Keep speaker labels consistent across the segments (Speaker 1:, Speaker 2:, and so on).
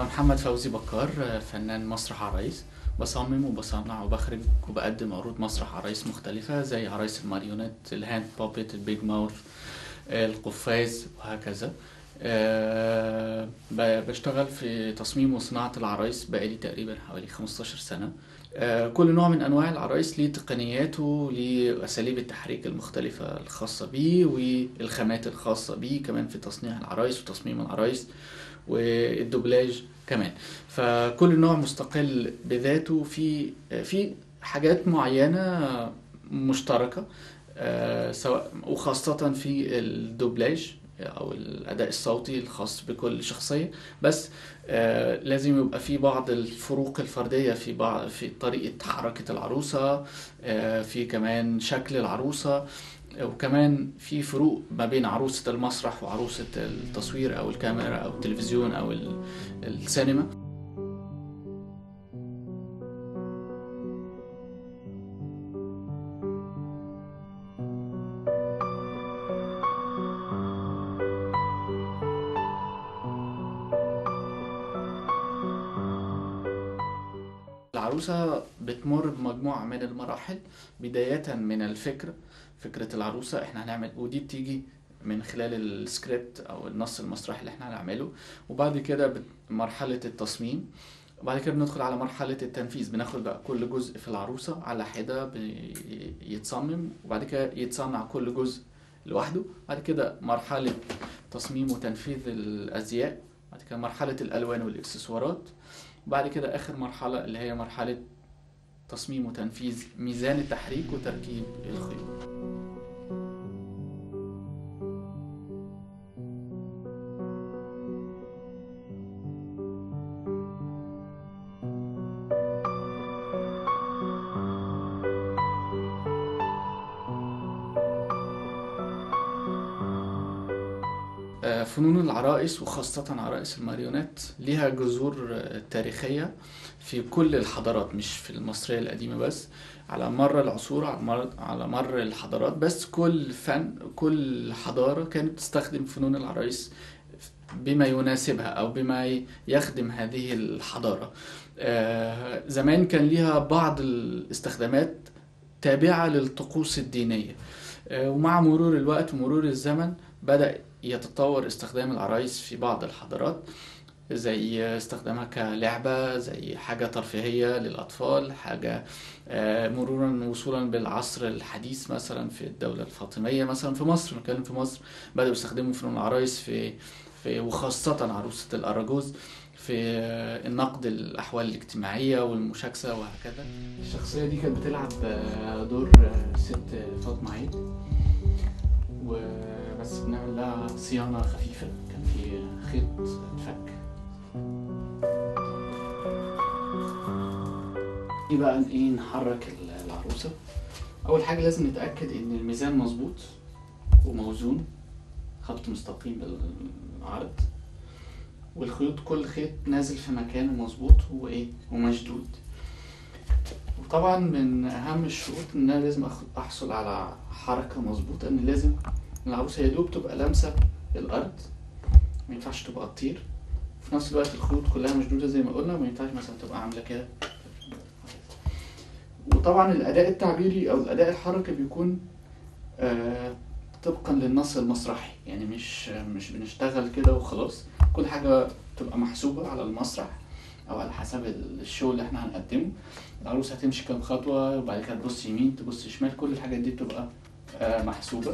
Speaker 1: محمد فوزي بكار فنان مسرح عرايس بصمم وبصنع وبخرج وبقدم عروض مسرح عرايس مختلفة زي عرايس الماريونات الهاند بابت البيج ماوث القفاز وهكذا أه ب- بشتغل في تصميم وصناعة العرايس بقالي تقريبا حوالي 15 سنة أه كل نوع من أنواع العرايس ليه تقنياته ليه أساليب التحريك المختلفة الخاصة بيه والخامات الخاصة بيه كمان في تصنيع العرايس وتصميم العرايس والدوبلاج كمان فكل نوع مستقل بذاته في في حاجات معينة مشتركة آه، سواء وخاصة في الدوبلاج أو الأداء الصوتي الخاص بكل شخصية بس آه، لازم يبقى في بعض الفروق الفردية في بعض في طريقة حركة العروسة آه، في كمان شكل العروسة وكمان في فروق ما بين عروسة المسرح وعروسة التصوير أو الكاميرا أو التلفزيون أو ال- السينما العروسة بتمر بمجموعة من المراحل بداية من الفكرة فكرة العروسة احنا هنعمل ودي بتيجي من خلال السكريبت او النص المسرحي اللي احنا هنعمله وبعد كده بت- مرحلة التصميم وبعد كده بندخل على مرحلة التنفيذ بناخد بقى كل جزء في العروسة على حدة بي- يتصمم وبعد كده يتصنع كل جزء لوحده بعد كده مرحلة تصميم وتنفيذ الأزياء بعد كده مرحلة الألوان والإكسسوارات وبعد كده آخر مرحلة اللي هي مرحلة تصميم وتنفيذ ميزان التحريك وتركيب الخيوط آه، فنون العرائس وخاصة عرائس الماريونات ليها جذور آه، تاريخية في كل الحضارات مش في المصرية القديمة بس على مر العصور على مر, على مر الحضارات بس كل فن كل حضارة كانت بتستخدم فنون العرايس بما يناسبها أو بما يخدم هذه الحضارة آه، زمان كان ليها بعض الاستخدامات تابعة للطقوس الدينية آه، ومع مرور الوقت ومرور الزمن بدأ يتطور استخدام العرايس في بعض الحضارات زي استخدامها كلعبة زي حاجة ترفيهية للأطفال حاجة آه، مرورا وصولا بالعصر الحديث مثلا في الدولة الفاطمية مثلا في مصر نتكلم في مصر بدأوا يستخدموا فنون العرايس في في وخاصة عروسة الأراجوز في آه، النقد الأحوال الاجتماعية والمشاكسة وهكذا الشخصية دي كانت بتلعب آه، دور آه، ست فاطمة عيد وبس بنعمل لها صيانة خفيفة كان في خيط اتفك دي بقى ايه نحرك ال- العروسة أول حاجة لازم نتأكد إن الميزان مظبوط وموزون خط مستقيم بالعرض والخيوط كل خيط نازل في مكانه مظبوط وإيه ومشدود وطبعا من أهم الشروط إن أنا لازم أخ- أحصل على حركة مظبوطة إن لازم العروسة يا دوب تبقى لامسة الأرض ما ينفعش تبقى تطير في نفس الوقت الخيوط كلها مشدودة زي ما قلنا وما ينفعش مثلا تبقى عاملة كده وطبعا الأداء التعبيري أو الأداء الحركي بيكون آه طبقا للنص المسرحي يعني مش مش بنشتغل كده وخلاص كل حاجة تبقى محسوبة على المسرح أو على حسب الشو اللي احنا هنقدمه العروسة هتمشي كام خطوة وبعد كده تبص يمين تبص شمال كل الحاجات دي بتبقى آه محسوبة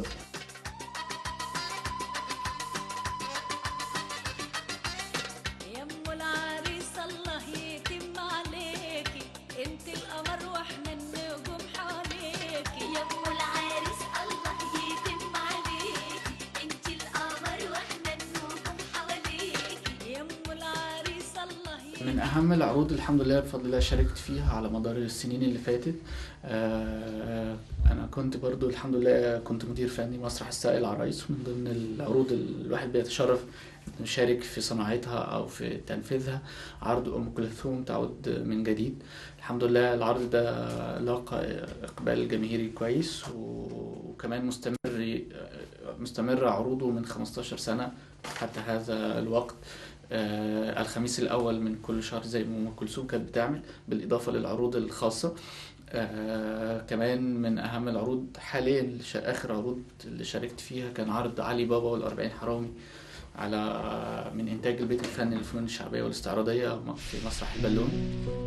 Speaker 2: يا ام العريس الله يتم عليكي انت القمر واحنا النجوم حواليكي
Speaker 3: يا ام العريس الله يتم عليك انت القمر واحنا النجوم حواليك
Speaker 2: يا ام العريس الله يتم
Speaker 1: من أهم العروض الحمد لله بفضل الله شاركت فيها على مدار السنين اللي فاتت آه، أنا كنت برضو الحمد لله كنت مدير فني مسرح السائل العرايس ومن ضمن العروض اللي الواحد بيتشرف إنه يشارك في صناعتها أو في تنفيذها عرض أم كلثوم تعود من جديد الحمد لله العرض ده لاقى إقبال جماهيري كويس وكمان مستمر مستمر عروضه من 15 سنة حتى هذا الوقت آه الخميس الأول من كل شهر زي ما أم كلثوم كانت بتعمل بالإضافة للعروض الخاصة آه كمان من أهم العروض حاليا ش- آخر عروض اللي شاركت فيها كان عرض علي بابا والأربعين حرامي على من إنتاج البيت الفني للفنون الشعبية والاستعراضية في مسرح البالون